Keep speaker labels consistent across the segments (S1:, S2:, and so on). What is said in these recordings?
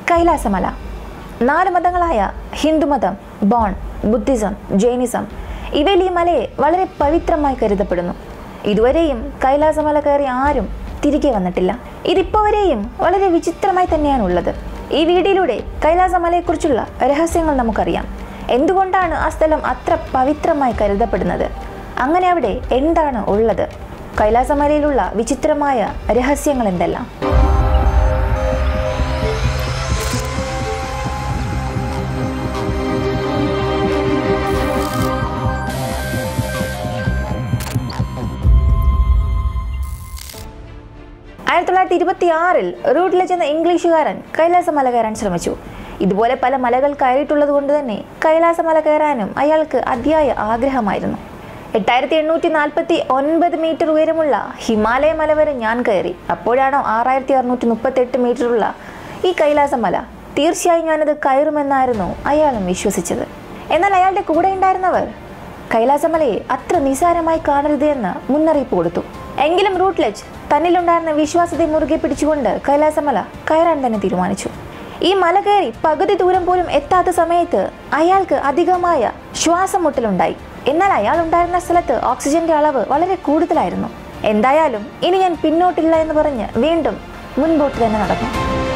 S1: കൈലാസമല നാല് മതങ്ങളായ ഹിന്ദുമതം bone Buddhism Jainism ഇവയിൽ ഈ മലയെ വളരെ പവിത്രമായി കരുതപ്പെടുന്നു ഇതുവരെയും കൈലാസമല കയറി ആരും തിരികെ വന്നിട്ടില്ല ഇതിപ്പോ വരെയും വളരെ വിചിത്രമായി തന്നെയാണ് ഉള്ളത് ഈ വീഡിയോയിലൂടെ കൈലാസമലയെക്കുറിച്ചുള്ള രഹസ്യങ്ങൾ നമുക്കറിയാം എന്തുകൊണ്ടാണ് ആ സ്ഥലം അത്ര പവിത്രമായി കരുതപ്പെടുന്നത് അങ്ങനെ അവിടെ എന്താണ് ഉള്ളത് കൈലാസമലയിലുള്ള വിചിത്രമായ രഹസ്യങ്ങൾ എന്തെല്ലാം ആയിരത്തി തൊള്ളായിരത്തി ഇരുപത്തി ആറിൽ റൂട്ടിൽ ചെന്ന ഇംഗ്ലീഷുകാരൻ കൈലാസമല കയറാൻ ശ്രമിച്ചു ഇതുപോലെ പല മലകൾ കയറിയിട്ടുള്ളത് കൊണ്ട് തന്നെ കൈലാസമല കയറാനും അയാൾക്ക് അതിയായ ആഗ്രഹമായിരുന്നു എട്ടായിരത്തി എണ്ണൂറ്റി നാൽപ്പത്തി ഒൻപത് മീറ്റർ ഉയരമുള്ള ഹിമാലയ മല വരെ ഞാൻ കയറി അപ്പോഴാണോ ആറായിരത്തി അറുന്നൂറ്റി മുപ്പത്തി എട്ട് മീറ്ററുള്ള ഈ കൈലാസമല തീർച്ചയായും ഞാനത് കയറുമെന്നായിരുന്നു അയാളും വിശ്വസിച്ചത് എന്നാൽ അയാളുടെ കൂടെ ഉണ്ടായിരുന്നവർ കൈലാസമലയെ അത്ര നിസാരമായി കാണരുത് എന്ന് മുന്നറിയിപ്പ് കൊടുത്തു എങ്കിലും റൂട്ട്ലെജ് തന്നിലുണ്ടായിരുന്ന വിശ്വാസത്തെ മുറുകെ പിടിച്ചുകൊണ്ട് കൈലാസമല കയറാൻ തന്നെ തീരുമാനിച്ചു ഈ മല കയറി പകുതി ദൂരം പോലും എത്താത്ത സമയത്ത് അയാൾക്ക് അധികമായ ശ്വാസം മുട്ടലുണ്ടായി എന്നാൽ അയാൾ ഉണ്ടായിരുന്ന സ്ഥലത്ത് ഓക്സിജന്റെ അളവ് വളരെ കൂടുതലായിരുന്നു എന്തായാലും ഇനി ഞാൻ പിന്നോട്ടില്ല എന്ന് പറഞ്ഞ് വീണ്ടും മുൻപോട്ട് തന്നെ നടന്നു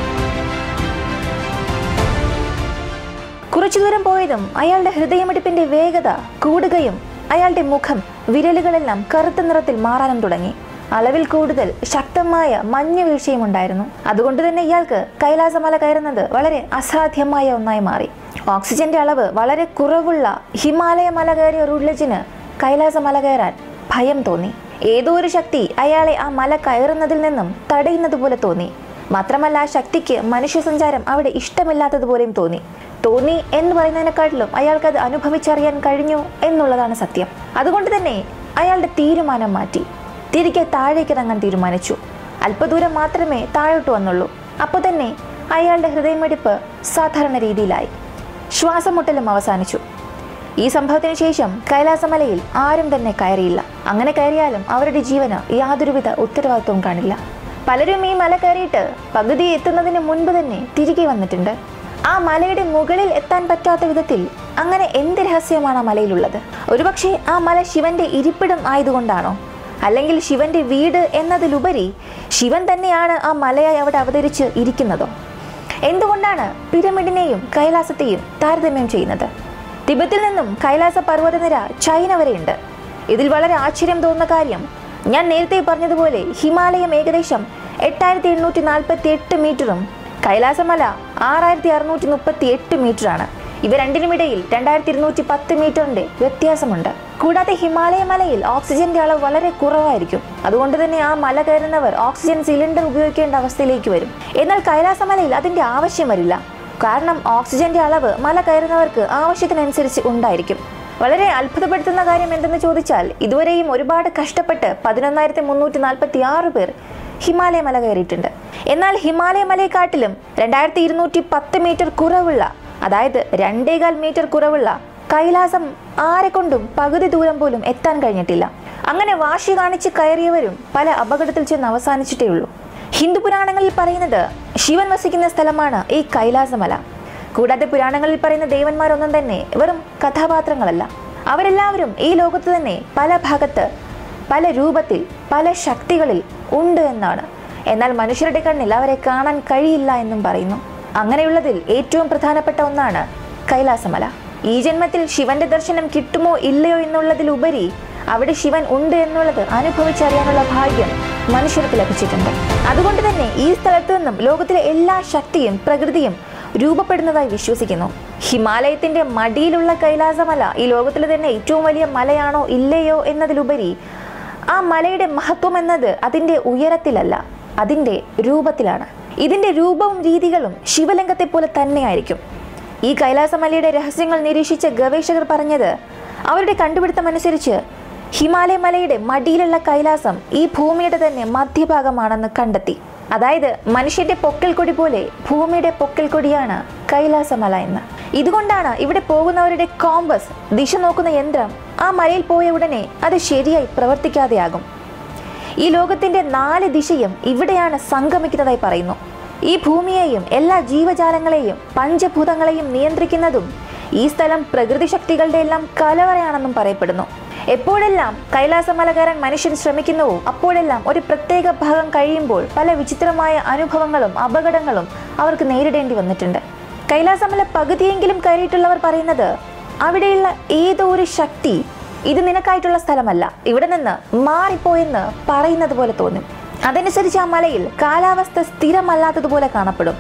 S1: കുറച്ചു ദൂരം പോയതും അയാളുടെ ഹൃദയമിടിപ്പിന്റെ വേഗത കൂടുകയും അയാളുടെ മുഖം വിരലുകളെല്ലാം കറുത്ത നിറത്തിൽ മാറാനും തുടങ്ങി അളവിൽ കൂടുതൽ ശക്തമായ മഞ്ഞ് വീഴ്ചയും ഉണ്ടായിരുന്നു അതുകൊണ്ട് തന്നെ ഇയാൾക്ക് കൈലാസമല കയറുന്നത് വളരെ അസാധ്യമായ ഒന്നായി മാറി ഓക്സിജന്റെ അളവ് വളരെ കുറവുള്ള ഹിമാലയ മല കയറിയ റുഡ്ലജിന് കൈലാസമല കയറാൻ ഭയം തോന്നി ഏതോ ഒരു ശക്തി അയാളെ ആ മല കയറുന്നതിൽ നിന്നും തടയുന്നത് പോലെ തോന്നി മാത്രമല്ല ആ ശക്തിക്ക് മനുഷ്യസഞ്ചാരം അവിടെ ഇഷ്ടമില്ലാത്തതുപോലെയും തോന്നി തോന്നി എന്ന് പറയുന്നതിനെക്കാട്ടിലും അയാൾക്കത് അനുഭവിച്ചറിയാൻ കഴിഞ്ഞു എന്നുള്ളതാണ് സത്യം അതുകൊണ്ട് തന്നെ അയാളുടെ തീരുമാനം മാറ്റി തിരികെ താഴേക്ക് ഇറങ്ങാൻ തീരുമാനിച്ചു അല്പദൂരം മാത്രമേ താഴോട്ട് വന്നുള്ളൂ അപ്പോൾ തന്നെ അയാളുടെ ഹൃദയമിടിപ്പ് സാധാരണ രീതിയിലായി ശ്വാസമുട്ടലും അവസാനിച്ചു ഈ സംഭവത്തിന് ശേഷം കൈലാസമലയിൽ ആരും തന്നെ കയറിയില്ല അങ്ങനെ കയറിയാലും അവരുടെ ജീവന് യാതൊരുവിധ ഉത്തരവാദിത്വവും കാണില്ല പലരും ഈ മല കയറിയിട്ട് പകുതി എത്തുന്നതിന് മുൻപ് തന്നെ തിരികെ വന്നിട്ടുണ്ട് ആ മലയുടെ മുകളിൽ എത്താൻ പറ്റാത്ത വിധത്തിൽ അങ്ങനെ എന്ത് രഹസ്യമാണ് ആ മലയിലുള്ളത് ഒരുപക്ഷെ ആ മല ശിവന്റെ ഇരിപ്പിടം ആയതുകൊണ്ടാണോ അല്ലെങ്കിൽ ശിവന്റെ വീട് എന്നതിലുപരി ശിവൻ തന്നെയാണ് ആ മലയായി അവിടെ അവതരിച്ച് ഇരിക്കുന്നതോ എന്തുകൊണ്ടാണ് പിരമിഡിനെയും കൈലാസത്തെയും താരതമ്യം ചെയ്യുന്നത് തിബത്തിൽ നിന്നും കൈലാസ പർവ്വതനിര ചൈന വരെയുണ്ട് ഇതിൽ വളരെ ആശ്ചര്യം തോന്നുന്ന കാര്യം ഞാൻ നേരത്തെ പറഞ്ഞതുപോലെ ഹിമാലയം ഏകദേശം എട്ടായിരത്തി എണ്ണൂറ്റി നാൽപ്പത്തി എട്ട് മീറ്ററും കൈലാസമല ആറായിരത്തി അറുന്നൂറ്റി മുപ്പത്തി എട്ട് മീറ്ററാണ് ഇവ രണ്ടിനുമിടയിൽ രണ്ടായിരത്തി ഇരുന്നൂറ്റി പത്ത് മീറ്ററിന്റെ വ്യത്യാസമുണ്ട് കൂടാതെ ഹിമാലയ മലയിൽ ഓക്സിജന്റെ അളവ് വളരെ കുറവായിരിക്കും അതുകൊണ്ട് തന്നെ ആ മല കയറുന്നവർ ഓക്സിജൻ സിലിണ്ടർ ഉപയോഗിക്കേണ്ട അവസ്ഥയിലേക്ക് വരും എന്നാൽ കൈലാസമലയിൽ അതിന്റെ ആവശ്യം വരില്ല കാരണം ഓക്സിജന്റെ അളവ് മല കയറുന്നവർക്ക് ആവശ്യത്തിനനുസരിച്ച് ഉണ്ടായിരിക്കും വളരെ അത്ഭുതപ്പെടുത്തുന്ന കാര്യം എന്തെന്ന് ചോദിച്ചാൽ ഇതുവരെയും ഒരുപാട് കഷ്ടപ്പെട്ട് പതിനൊന്നായിരത്തി മുന്നൂറ്റി നാൽപ്പത്തി ആറ് പേർ ഹിമാലയ മല കയറിയിട്ടുണ്ട് എന്നാൽ ഹിമാലയ മലയെക്കാട്ടിലും രണ്ടായിരത്തി ഇരുന്നൂറ്റി പത്ത് മീറ്റർ കുറവുള്ള അതായത് രണ്ടേകാൽ മീറ്റർ കുറവുള്ള കൈലാസം ആരെക്കൊണ്ടും പകുതി ദൂരം പോലും എത്താൻ കഴിഞ്ഞിട്ടില്ല അങ്ങനെ വാശി കാണിച്ച് കയറിയവരും പല അപകടത്തിൽ ചെന്ന് അവസാനിച്ചിട്ടേ ഉള്ളൂ ഹിന്ദു പുരാണങ്ങളിൽ പറയുന്നത് ശിവൻ വസിക്കുന്ന സ്ഥലമാണ് ഈ കൈലാസമല കൂടാതെ പുരാണങ്ങളിൽ പറയുന്ന ദേവന്മാരൊന്നും തന്നെ വെറും കഥാപാത്രങ്ങളല്ല അവരെല്ലാവരും ഈ ലോകത്ത് തന്നെ പല ഭാഗത്ത് പല രൂപത്തിൽ പല ശക്തികളിൽ ഉണ്ട് എന്നാണ് എന്നാൽ മനുഷ്യരുടെ കണ്ണിൽ അവരെ കാണാൻ കഴിയില്ല എന്നും പറയുന്നു അങ്ങനെയുള്ളതിൽ ഏറ്റവും പ്രധാനപ്പെട്ട ഒന്നാണ് കൈലാസമല ഈ ജന്മത്തിൽ ശിവന്റെ ദർശനം കിട്ടുമോ ഇല്ലയോ എന്നുള്ളതിലുപരി അവിടെ ശിവൻ ഉണ്ട് എന്നുള്ളത് അനുഭവിച്ചറിയാനുള്ള ഭാഗ്യം മനുഷ്യർക്ക് ലഭിച്ചിട്ടുണ്ട് അതുകൊണ്ട് തന്നെ ഈ സ്ഥലത്തു നിന്നും ലോകത്തിലെ എല്ലാ ശക്തിയും പ്രകൃതിയും രൂപപ്പെടുന്നതായി വിശ്വസിക്കുന്നു ഹിമാലയത്തിന്റെ മടിയിലുള്ള കൈലാസമല ഈ ലോകത്തിലെ തന്നെ ഏറ്റവും വലിയ മലയാണോ ഇല്ലയോ എന്നതിലുപരി ആ മലയുടെ മഹത്വം എന്നത് അതിന്റെ ഉയരത്തിലല്ല അതിന്റെ രൂപത്തിലാണ് ഇതിന്റെ രൂപവും രീതികളും ശിവലിംഗത്തെ പോലെ തന്നെയായിരിക്കും ഈ കൈലാസമലയുടെ രഹസ്യങ്ങൾ നിരീക്ഷിച്ച ഗവേഷകർ പറഞ്ഞത് അവരുടെ കണ്ടുപിടുത്തം അനുസരിച്ച് ഹിമാലയ മലയുടെ മടിയിലുള്ള കൈലാസം ഈ ഭൂമിയുടെ തന്നെ മധ്യഭാഗമാണെന്ന് കണ്ടെത്തി അതായത് മനുഷ്യന്റെ പൊക്കൽ കൊടി പോലെ ഭൂമിയുടെ പൊക്കൽ കൊടിയാണ് കൈലാസമല എന്ന് ഇതുകൊണ്ടാണ് ഇവിടെ പോകുന്നവരുടെ കോമ്പസ് ദിശ നോക്കുന്ന യന്ത്രം ആ മലയിൽ പോയ ഉടനെ അത് ശരിയായി പ്രവർത്തിക്കാതെയാകും ഈ ലോകത്തിന്റെ നാല് ദിശയും ഇവിടെയാണ് സംഗമിക്കുന്നതായി പറയുന്നു ഈ ഭൂമിയെയും എല്ലാ ജീവജാലങ്ങളെയും പഞ്ചഭൂതങ്ങളെയും നിയന്ത്രിക്കുന്നതും ഈ സ്ഥലം പ്രകൃതി ശക്തികളുടെ എല്ലാം കലവറയാണെന്നും പറയപ്പെടുന്നു എപ്പോഴെല്ലാം കൈലാസമല കയറാൻ മനുഷ്യൻ ശ്രമിക്കുന്നുവോ അപ്പോഴെല്ലാം ഒരു പ്രത്യേക ഭാഗം കഴിയുമ്പോൾ പല വിചിത്രമായ അനുഭവങ്ങളും അപകടങ്ങളും അവർക്ക് നേരിടേണ്ടി വന്നിട്ടുണ്ട് കൈലാസമല പകുതിയെങ്കിലും കയറിയിട്ടുള്ളവർ പറയുന്നത് അവിടെയുള്ള ഏതോ ഒരു ശക്തി ഇത് നിനക്കായിട്ടുള്ള സ്ഥലമല്ല ഇവിടെ നിന്ന് മാറിപ്പോയെന്ന് പറയുന്നത് പോലെ തോന്നും അതനുസരിച്ച് ആ മലയിൽ കാലാവസ്ഥ സ്ഥിരമല്ലാത്തതുപോലെ കാണപ്പെടും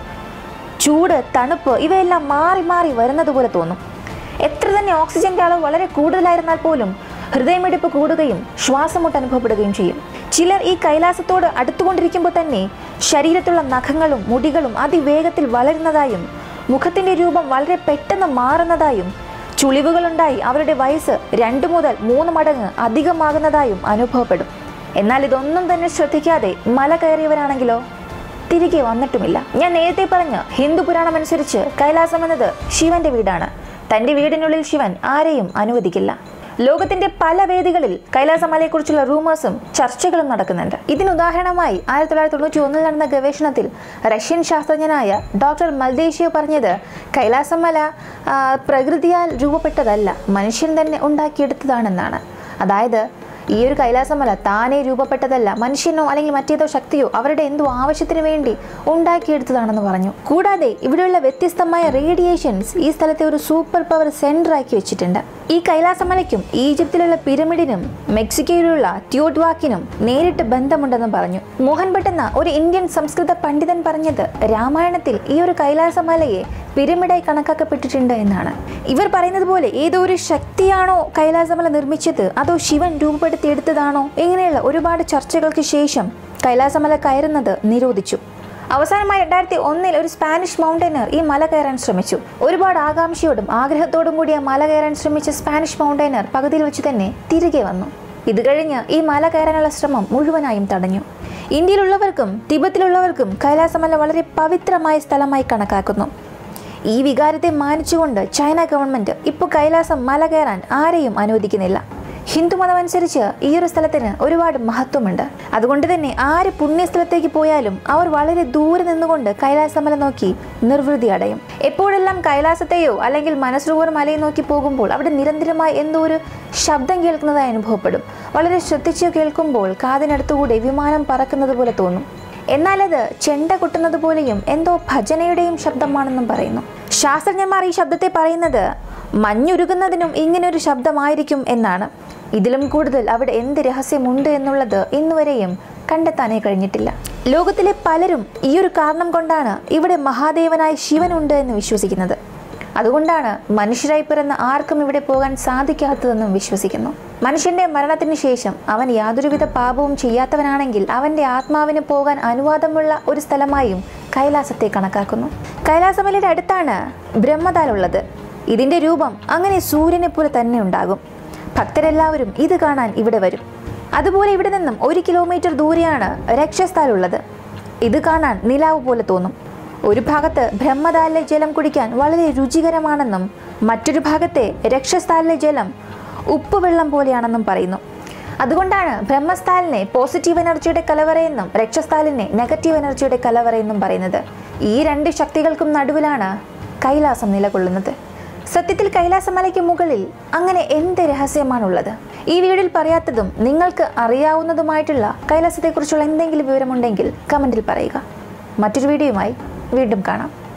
S1: ചൂട് തണുപ്പ് ഇവയെല്ലാം മാറി മാറി വരുന്നത് പോലെ തോന്നും എത്ര തന്നെ ഓക്സിജന്റെ അളവ് വളരെ കൂടുതലായിരുന്നാൽ പോലും ഹൃദയമിടിപ്പ് കൂടുകയും ശ്വാസമുട്ട് അനുഭവപ്പെടുകയും ചെയ്യും ചിലർ ഈ കൈലാസത്തോട് അടുത്തുകൊണ്ടിരിക്കുമ്പോൾ തന്നെ ശരീരത്തുള്ള നഖങ്ങളും മുടികളും അതിവേഗത്തിൽ വളരുന്നതായും മുഖത്തിന്റെ രൂപം വളരെ പെട്ടെന്ന് മാറുന്നതായും ചുളിവുകളുണ്ടായി അവരുടെ വയസ്സ് രണ്ടു മുതൽ മൂന്ന് മടങ്ങ് അധികമാകുന്നതായും അനുഭവപ്പെടും എന്നാൽ ഇതൊന്നും തന്നെ ശ്രദ്ധിക്കാതെ മല കയറിയവരാണെങ്കിലോ തിരികെ വന്നിട്ടുമില്ല ഞാൻ നേരത്തെ പറഞ്ഞ ഹിന്ദു പുരാണം അനുസരിച്ച് കൈലാസം എന്നത് ശിവന്റെ വീടാണ് തന്റെ വീടിനുള്ളിൽ ശിവൻ ആരെയും അനുവദിക്കില്ല ലോകത്തിന്റെ പല വേദികളിൽ കൈലാസമലയെക്കുറിച്ചുള്ള റൂമേഴ്സും ചർച്ചകളും നടക്കുന്നുണ്ട് ഇതിന് ഉദാഹരണമായി ആയിരത്തി തൊള്ളായിരത്തി തൊണ്ണൂറ്റി ഒന്നിൽ നടന്ന ഗവേഷണത്തിൽ റഷ്യൻ ശാസ്ത്രജ്ഞനായ ഡോക്ടർ മൽദേശിയോ പറഞ്ഞത് കൈലാസമല ആ, പ്രകൃതിയാൽ രൂപപ്പെട്ടതല്ല മനുഷ്യൻ തന്നെ ഉണ്ടാക്കിയെടുത്തതാണെന്നാണ് അതായത് ഈ ഒരു കൈലാസമല താനേ രൂപപ്പെട്ടതല്ല മനുഷ്യനോ അല്ലെങ്കിൽ മറ്റേതോ ശക്തിയോ അവരുടെ എന്തോ ആവശ്യത്തിന് വേണ്ടി ഉണ്ടാക്കിയെടുത്തതാണെന്ന് പറഞ്ഞു കൂടാതെ ഇവിടെയുള്ള വ്യത്യസ്തമായ റേഡിയേഷൻസ് ഈ സ്ഥലത്തെ ഒരു സൂപ്പർ പവർ സെന്റർ ആക്കി വെച്ചിട്ടുണ്ട് ഈ കൈലാസമലയ്ക്കും ഈജിപ്തിലുള്ള പിരമിഡിനും മെക്സിക്കോയിലുള്ള ട്യൂട്ട്വാക്കിനും നേരിട്ട് ബന്ധമുണ്ടെന്ന് പറഞ്ഞു മോഹൻ ഭട്ട് എന്ന ഒരു ഇന്ത്യൻ സംസ്കൃത പണ്ഡിതൻ പറഞ്ഞത് രാമായണത്തിൽ ഈ ഒരു കൈലാസമലയെ പിരമിഡായി കണക്കാക്കപ്പെട്ടിട്ടുണ്ട് എന്നാണ് ഇവർ പറയുന്നത് പോലെ ഏതോ ഒരു ശക്തിയാണോ കൈലാസമല നിർമ്മിച്ചത് അതോ ശിവൻ രൂപപ്പെടുത്തിയെടുത്തതാണോ ഇങ്ങനെയുള്ള ഒരുപാട് ചർച്ചകൾക്ക് ശേഷം കൈലാസമല കയറുന്നത് നിരോധിച്ചു അവസാനമായി രണ്ടായിരത്തി ഒന്നിൽ ഒരു സ്പാനിഷ് മൗണ്ടൈനർ ഈ മല കയറാൻ ശ്രമിച്ചു ഒരുപാട് ആകാംക്ഷയോടും ആഗ്രഹത്തോടും കൂടി ആ മല കയറാൻ ശ്രമിച്ച സ്പാനിഷ് മൗണ്ടൈനർ പകുതിയിൽ വെച്ച് തന്നെ തിരികെ വന്നു ഇത് കഴിഞ്ഞ് ഈ മല കയറാനുള്ള ശ്രമം മുഴുവനായും തടഞ്ഞു ഇന്ത്യയിലുള്ളവർക്കും തിബത്തിലുള്ളവർക്കും കൈലാസമല വളരെ പവിത്രമായ സ്ഥലമായി കണക്കാക്കുന്നു ഈ വികാരത്തെ മാനിച്ചുകൊണ്ട് ചൈന ഗവൺമെന്റ് ഇപ്പോൾ കൈലാസം മല കയറാൻ ആരെയും അനുവദിക്കുന്നില്ല ഹിന്ദുമതം അനുസരിച്ച് ഈ ഒരു സ്ഥലത്തിന് ഒരുപാട് മഹത്വമുണ്ട് അതുകൊണ്ട് തന്നെ ആര് പുണ്യസ്ഥലത്തേക്ക് പോയാലും അവർ വളരെ ദൂരെ നിന്നുകൊണ്ട് കൈലാസമല നോക്കി നിർവൃതി അടയും എപ്പോഴെല്ലാം കൈലാസത്തെയോ അല്ലെങ്കിൽ മനസ്സുകൂർ മലയെ നോക്കി പോകുമ്പോൾ അവിടെ നിരന്തരമായി എന്തോ ഒരു ശബ്ദം കേൾക്കുന്നതായി അനുഭവപ്പെടും വളരെ ശ്രദ്ധിച്ച് കേൾക്കുമ്പോൾ കാതിനടുത്തുകൂടെ വിമാനം പറക്കുന്നത് പോലെ തോന്നും എന്നാൽ അത് ചെണ്ട കൊട്ടുന്നത് പോലെയും എന്തോ ഭജനയുടെയും ശബ്ദമാണെന്നും പറയുന്നു ശാസ്ത്രജ്ഞന്മാർ ഈ ശബ്ദത്തെ പറയുന്നത് മഞ്ഞുരുകുന്നതിനും ഇങ്ങനൊരു ശബ്ദമായിരിക്കും എന്നാണ് ഇതിലും കൂടുതൽ അവിടെ എന്ത് രഹസ്യമുണ്ട് എന്നുള്ളത് ഇന്നുവരെയും കണ്ടെത്താനേ കഴിഞ്ഞിട്ടില്ല ലോകത്തിലെ പലരും ഈ ഒരു കാരണം കൊണ്ടാണ് ഇവിടെ മഹാദേവനായ ശിവനുണ്ട് എന്ന് വിശ്വസിക്കുന്നത് അതുകൊണ്ടാണ് മനുഷ്യരായി പിറന്ന ആർക്കും ഇവിടെ പോകാൻ സാധിക്കാത്തതെന്നും വിശ്വസിക്കുന്നു മനുഷ്യന്റെ മരണത്തിന് ശേഷം അവൻ യാതൊരുവിധ പാപവും ചെയ്യാത്തവനാണെങ്കിൽ അവന്റെ ആത്മാവിന് പോകാൻ അനുവാദമുള്ള ഒരു സ്ഥലമായും കൈലാസത്തെ കണക്കാക്കുന്നു കൈലാസമലയുടെ അടുത്താണ് ബ്രഹ്മതാലുള്ളത് ഇതിന്റെ രൂപം അങ്ങനെ സൂര്യനെ പോലെ തന്നെ ഉണ്ടാകും ഭക്തരെല്ലാവരും ഇത് കാണാൻ ഇവിടെ വരും അതുപോലെ ഇവിടെ നിന്നും ഒരു കിലോമീറ്റർ ദൂരെയാണ് രക്ഷസ്ഥാലുള്ളത് ഇത് കാണാൻ നിലാവ് പോലെ തോന്നും ഒരു ഭാഗത്ത് ബ്രഹ്മതാലിലെ ജലം കുടിക്കാൻ വളരെ രുചികരമാണെന്നും മറ്റൊരു ഭാഗത്തെ രക്ഷസ്ഥാലിലെ ജലം ഉപ്പുവെള്ളം പോലെയാണെന്നും പറയുന്നു അതുകൊണ്ടാണ് ബ്രഹ്മസ്ഥാലിനെ പോസിറ്റീവ് എനർജിയുടെ കലവറയെന്നും രക്ഷസ്ഥാലിനെ നെഗറ്റീവ് എനർജിയുടെ കലവറയെന്നും പറയുന്നത് ഈ രണ്ട് ശക്തികൾക്കും നടുവിലാണ് കൈലാസം നിലകൊള്ളുന്നത് സത്യത്തിൽ കൈലാസമലയ്ക്ക് മുകളിൽ അങ്ങനെ എന്ത് രഹസ്യമാണുള്ളത് ഈ വീഡിയോയിൽ പറയാത്തതും നിങ്ങൾക്ക് അറിയാവുന്നതുമായിട്ടുള്ള കൈലാസത്തെക്കുറിച്ചുള്ള എന്തെങ്കിലും വിവരമുണ്ടെങ്കിൽ കമൻറ്റിൽ പറയുക മറ്റൊരു വീഡിയോയുമായി വീണ്ടും കാണാം